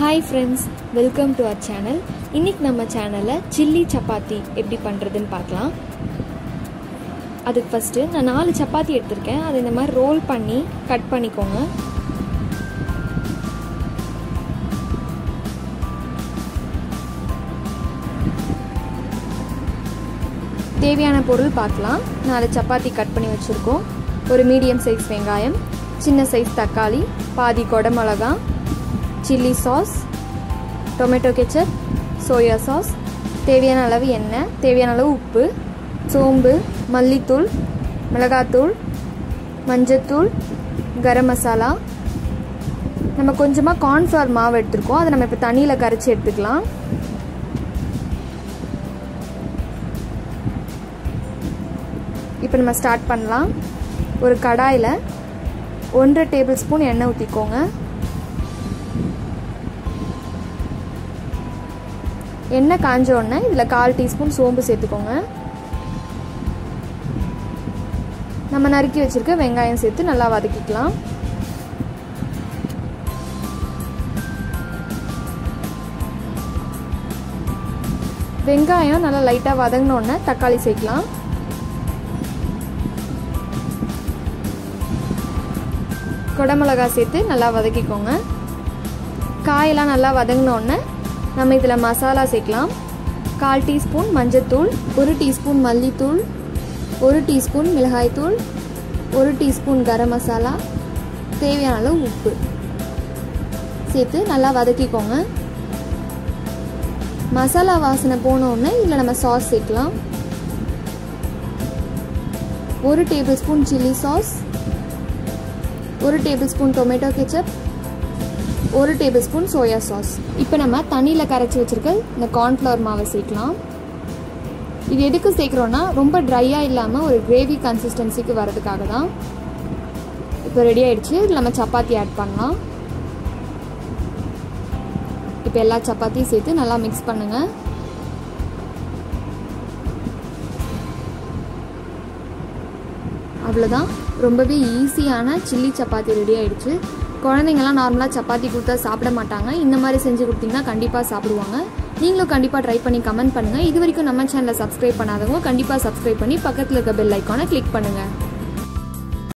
hi friends welcome to our channel இன்னைக்கு நம்ம சேனலில் சில்லி சப்பாத்தி எப்படி பண்ணுறதுன்னு பார்க்கலாம் அதுக்கு ஃபஸ்ட்டு நான் நாலு சப்பாத்தி எடுத்திருக்கேன் அதை இந்த மாதிரி ரோல் பண்ணி கட் பண்ணிக்கோங்க தேவையான பொருள் பார்க்கலாம் நாலு சப்பாத்தி கட் பண்ணி வச்சுருக்கோம் ஒரு மீடியம் சைஸ் வெங்காயம் சின்ன சைஸ் தக்காளி பாதி கொடமிளகா chilli sauce tomato ketchup soya sauce தேவையான அளவு எண்ணெய் தேவையான அளவு உப்பு சோம்பு மல்லித்தூள் மிளகாத்தூள் மஞ்சத்தூள் கரம் மசாலா நம்ம கொஞ்சமாக கார்ன்ஃப்ளவர் மாவு எடுத்துருக்கோம் அதை நம்ம இப்போ தண்ணியில் கரைச்சி எடுத்துக்கலாம் இப்போ நம்ம ஸ்டார்ட் பண்ணலாம் ஒரு கடாயில் ஒன்றரை டேபிள் ஸ்பூன் எண்ணெய் ஊற்றிக்கோங்க எண்ணெய் காஞ்ச உடனே இதில் கால் டீஸ்பூன் சோம்பு சேர்த்துக்கோங்க நம்ம நறுக்கி வச்சுருக்க வெங்காயம் சேர்த்து நல்லா வதக்கிக்கலாம் வெங்காயம் நல்லா லைட்டாக வதங்கினோடனே தக்காளி சேர்க்கலாம் குடமிளகா சேர்த்து நல்லா வதக்கிக்கோங்க காயெல்லாம் நல்லா வதங்கினோடனே நம்ம இதில் மசாலா சேர்க்கலாம் கால் டீஸ்பூன் மஞ்சத்தூள் ஒரு டீஸ்பூன் மல்லித்தூள் ஒரு டீஸ்பூன் மிளகாய்த்தூள் ஒரு டீஸ்பூன் கரம் மசாலா தேவையான அளவு உப்பு சேர்த்து நல்லா வதக்கிக்கோங்க மசாலா வாசனை போனோடனே இதில் நம்ம சாஸ் சேர்க்கலாம் ஒரு டேபிள் ஸ்பூன் சில்லி சாஸ் ஒரு டேபிள் ஸ்பூன் டொமேட்டோ கெச்சப் ஒரு டேபிள் ஸ்பூன் சோயா சாஸ் இப்போ நம்ம தண்ணியில் கரைச்சி வச்சுருக்க இந்த கார்ன்ஃப்ளவர் மாவை சேர்க்கலாம் இது எதுக்கு சேர்க்குறோன்னா ரொம்ப ட்ரையாக இல்லாமல் ஒரு கிரேவி கன்சிஸ்டன்சிக்கு வரதுக்காக தான் இப்போ ரெடி ஆயிடுச்சு இதில் நம்ம சப்பாத்தி ஆட் பண்ணலாம் இப்போ எல்லா சப்பாத்தியும் சேர்த்து நல்லா மிக்ஸ் பண்ணுங்கள் அவ்வளோதான் ரொம்பவே ஈஸியான சில்லி சப்பாத்தி ரெடி ஆயிடுச்சு குழந்தைங்கலாம் நார்மலாக சப்பாத்தி கொடுத்தா சாப்பிட மாட்டாங்க இந்த மாதிரி செஞ்சு கொடுத்தீங்கன்னா கண்டிப்பாக சாப்பிடுவாங்க நீங்களும் கண்டிப்பாக ட்ரை பண்ணி கமெண்ட் பண்ணுங்கள் இது வரைக்கும் நம்ம சேனலை சப்ஸ்கிரைப் பண்ணாதவங்க கண்டிப்பாக சப்ஸ்கிரைப் பண்ணி பக்கத்தில் இருக்க பெல் ஐக்கானை கிளிக் பண்ணுங்கள்